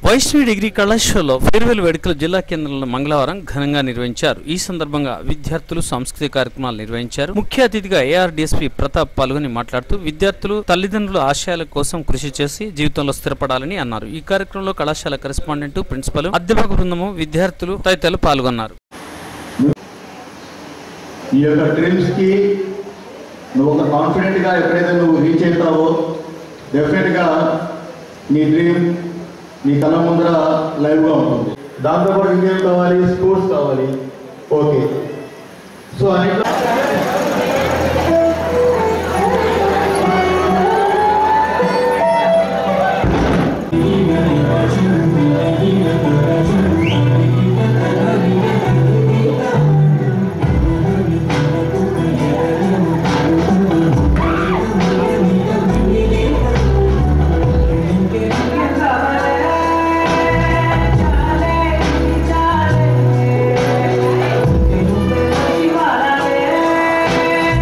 Vaishnavi degree కళాశాలలో farewell వేడుకలు జిల్లా కేంద్రంలో మంగళవారం ఘనంగా నిర్వహించారు ఈ సందర్భంగా విద్యార్థులు సాంస్కృతిక కార్యక్రమాలు నిర్వహించారు ముఖ్య అతిథిగా ఏఆర్డిఎస్పి ప్రతాప్ పాల్గొని మాట్లాడుతూ విద్యార్థులు తల్లిదండ్రుల ఆశయాల కోసం కృషి చేసి జీవితంలో స్థిరపడాలని అన్నారు ఈ కార్యక్రమంలో కళాశాల కరెస్పాండెంట్ ప్రిన్సిపల్ అధ్యాపక బృందము విద్యార్థులు తదితరులు పాల్గొన్నారు ఈ యొక్క డ్రీమ్స్కి నువ్వు ఒక కాన్ఫిడెంట్గా ఎప్పుడైతే నువ్వు రీచ్ అవుతావో డెఫినెట్గా నీ డ్రీమ్ నీ కళ్ళ ముందర లైవ్గా ఉంటుంది దాంతోపాటు ఇంకేం కావాలి స్పోర్ట్స్ కావాలి ఓకే సో అన్నిట్లో చాలే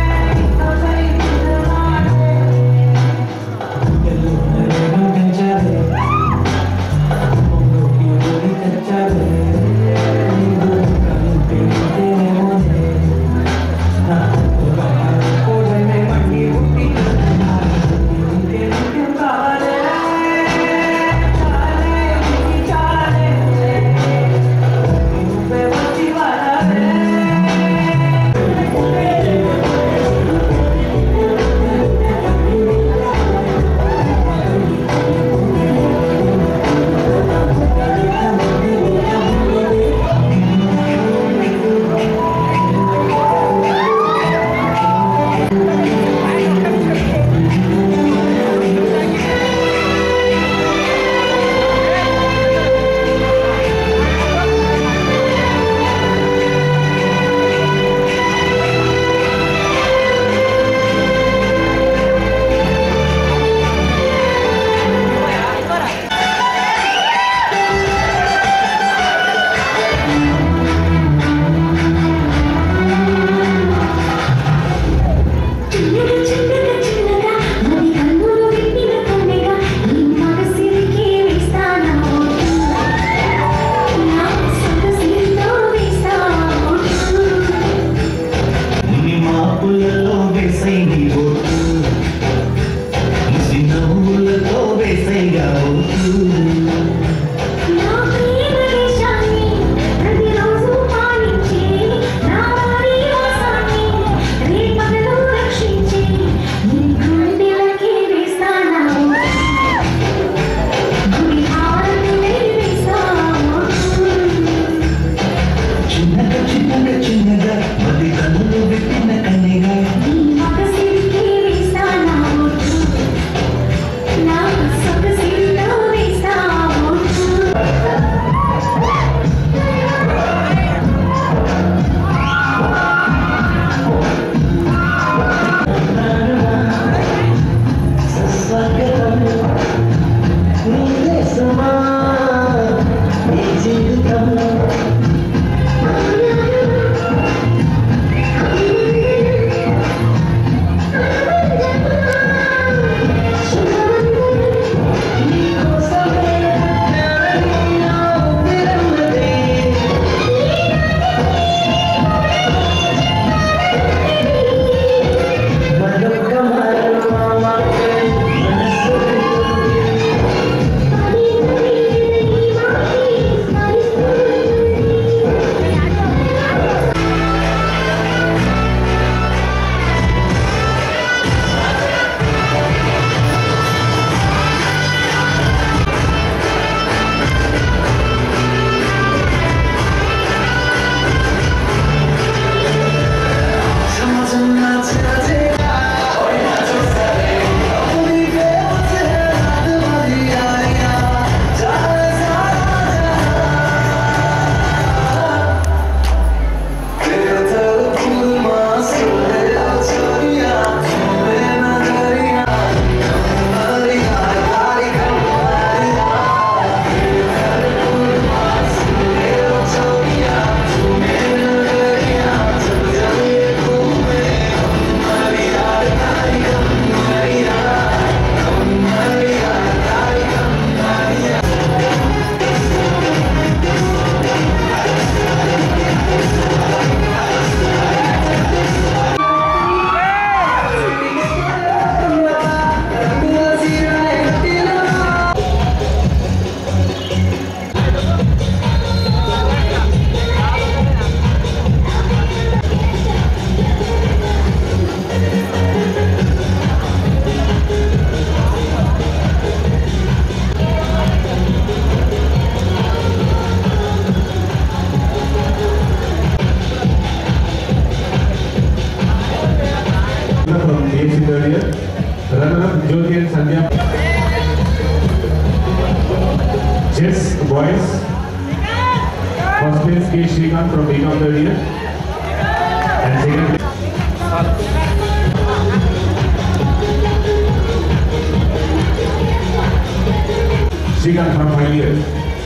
place, boys. First place, K. Srikanth from BCom third year. And second place. Srikanth from final year.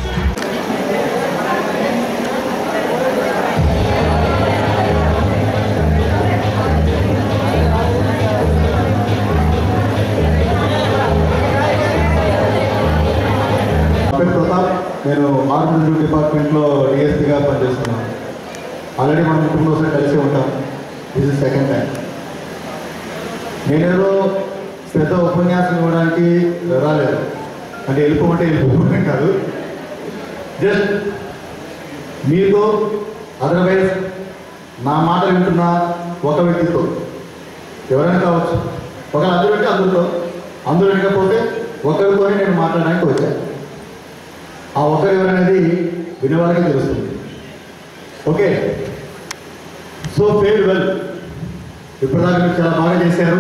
నా పేరు ప్రతాప్ నేను ఆర్మల్ డ్యూటీ డిపార్ట్మెంట్లో డిఎస్పీగా పనిచేస్తున్నాను ఆల్రెడీ మనం కుటుంబం ఒకసారి కలిసి ఉంటాం దిస్ ఇస్ సెకండ్ టైం నేనేదో పెద్ద ఉపన్యాసం ఇవ్వడానికి రాలేదు అంటే వెళ్ళిపోమంటే వెళ్ళిపోవడం కాదు జస్ట్ మీతో అదర్వైజ్ నా మాట వింటున్న ఒక వ్యక్తితో ఎవరైనా కావచ్చు ఒకవేళ అందరూ అంటే అందరితో అందరూ వినకపోతే ఒకరితోనే నేను మాట్లాడడానికి వచ్చాను ఆ ఒకరు ఎవరనేది వినేవాళ్ళకి తెలుస్తుంది ఓకే సో ఫేర్ వెల్ ఇప్పటిదాకా మీరు చాలా బాగా చేశారు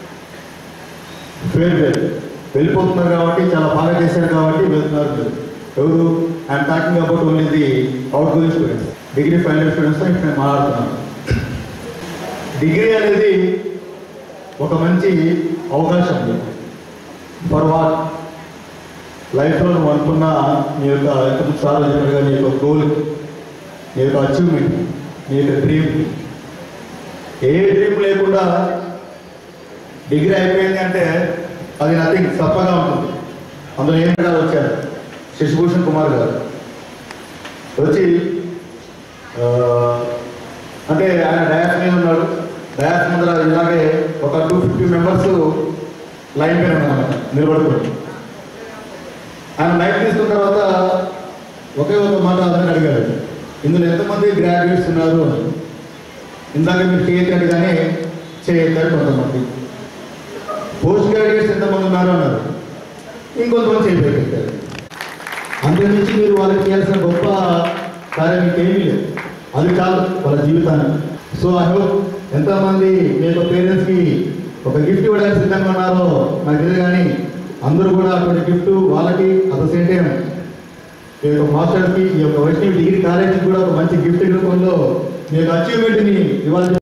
ఫేర్ వెల్ వెళ్ళిపోతున్నారు కాబట్టి చాలా బాగా చేశారు కాబట్టి వెళ్తున్నారు మీరు ఎవరు I'm talking about only the outgoing students degree final year students ఇప్పుడు నేను మాట్లాడుతున్నాను డిగ్రీ అనేది ఒక మంచి అవకాశం ఫర్ వాట్ లైఫ్లో నువ్వు అనుకున్న నీ యొక్క ఎంతమంది సార్లు చెప్పినట్టుగా నీ యొక్క గోల్ నీ యొక్క అచీవ్మెంట్ నీ యొక్క డ్రీమ్ ఏ డ్రీమ్ లేకుండా డిగ్రీ అయిపోయింది అంటే అది నథింగ్ తప్పగా ఉంటుంది అందులో ఏం గారు వచ్చారు శశిభూషణ్ కుమార్ గారు వచ్చి ఆ, అంటే ఆయన డయాస్ మీద ఉన్నాడు డయాస్ ముందర ఇలాగే ఒక టూ ఫిఫ్టీ మెంబర్స్ లైన్ పైన ఉన్నారు నిలబడుకుని ఆయన మైక్ తీసుకున్న తర్వాత ఒకే ఒక మాట అతను అడిగాడు ఇందులో ఎంతమంది గ్రాడ్యుయేట్స్ ఉన్నారు అని ఇందాక మీరు చేయొద్దండి కానీ చేయొద్దారు కొంతమంది పోస్ట్ గ్రాడ్యుయేట్స్ ఎంతమంది ఉన్నారు అన్నారు ఇంకొంతమంది చేయబెట్టారు అంతకుమించి మీరు వాళ్ళకి చేయాల్సిన గొప్ప కార్యం ఇంకేమీ లేదు అది కాదు వాళ్ళ జీవితాన్ని సో ఐ హోప్ ఎంతమంది మీ యొక్క పేరెంట్స్కి ఒక గిఫ్ట్ ఇవ్వడానికి సిద్ధంగా ఉన్నారో నాకు తెలియదు కానీ అందరూ కూడా అటువంటి గిఫ్ట్ వాళ్ళకి అట్ ద సేమ్ టైం ఈ యొక్క మాస్టర్స్కి ఈ యొక్క వైష్ణవి డిగ్రీ కాలేజీకి కూడా ఒక మంచి గిఫ్ట్ రూపంలో మీ యొక్క అచీవ్మెంట్ని ఇవ్వాలని